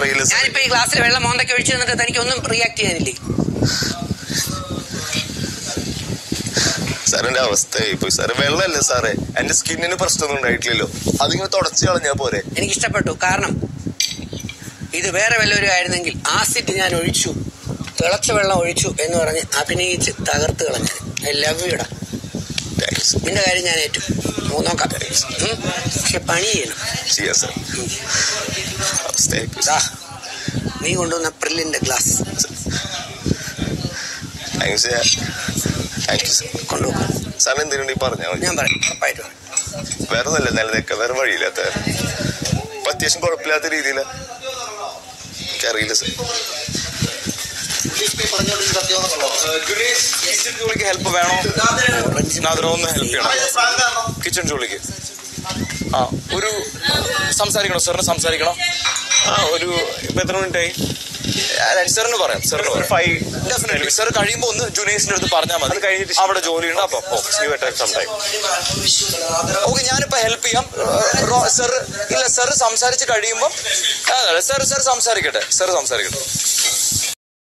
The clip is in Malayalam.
അറിയില്ല സാർ ഞാനിപ്പോ ഈ ഗ്ലാസ്സിൽ വെള്ളം മോന്തയ്ക്ക് ഒഴിച്ചു തന്നിട്ട് തനിക്കൊന്നും റിയാക്ട് ചെയ്യാനില്ലേ സാറിന്റെ അവസ്ഥയായി പോയി സാറ് വെള്ളമല്ലേ സാറേ എന്റെ സ്കിന്നിന് പ്രശ്നമൊന്നും ഉണ്ടായിട്ടില്ലല്ലോ അതിങ്ങനെ തുടച്ചു കളഞ്ഞാ പോരെ എനിക്ക് ഇഷ്ടപ്പെട്ടു കാരണം ഇത് വേറെ വല്ലവരും ആയിരുന്നെങ്കിൽ ആസിഡ് ഞാൻ ഒഴിച്ചു തിളച്ച വെള്ളം ഒഴിച്ചു എന്ന് പറഞ്ഞ് അഭിനയിച്ച് തകർത്ത് കളഞ്ഞു ഐ ലവ് യുടാ താങ്ക്സ് നിന്റെ കാര്യം ഞാൻ ഏറ്റു നോ- നോക്കാം ഉം? പക്ഷെ പണി ചെയ്യണം ചെയ്യാം സാർ അവസ്ഥയായി പോയി ദാ, നീ കൊണ്ടുവന്ന പ്രില്ലിന്റെ glass thanks thank you sir കൊണ്ടുപോകാം സാർ എന്തിനുണ്ടെങ്കിൽ പറഞ്ഞാൽ മതി ഞാൻ പറയാം ഉറപ്പായിട്ടും വേറെ നല്ല നിലനിൽക്കാൻ വേറെ വഴിയില്ലാത്ത ഇപ്പൊ അത്യാവശ്യം കുഴപ്പമില്ലാത്ത രീതിയിലാ എനിക്കറിയില്ല സാർ കിച്ചൺ ജോലിക്ക് ഹെൽപ്പ് വേണോ നാദറ ഒന്ന് ഹെൽപ്പ് ചെയ്യണം കിച്ചൺ ജോലിക്ക് ആ ഒരു സംസാരിക്കണോ സാറിന് സംസാരിക്കണോ ആ ഒരു ഇപ്പൊ എത്ര മിനിറ്റായി സാറിന് പറയാം സാറിന് ഒരു പറയാം ഫൈവ് ഡെഫിനറ്റ്ലി സാർ കഴിയുമ്പോൾ ഒന്ന് ജുനേഴ്സിന്റെ അടുത്ത് പറഞ്ഞാൽ മതി അത് കഴിഞ്ഞിട്ട് അവിടെ ജോലിയുണ്ട് അപ്പൊ സംടൈം ഓക്കെ ഞാനിപ്പോ ഹെൽപ്പ് ചെയ്യാം സർ ഇല്ല സർ സംസാരിച്ച് കഴിയുമ്പോൾ സാർ സാർ സംസാരിക്കട്ടെ സാർ സംസാരിക്കട്ടെ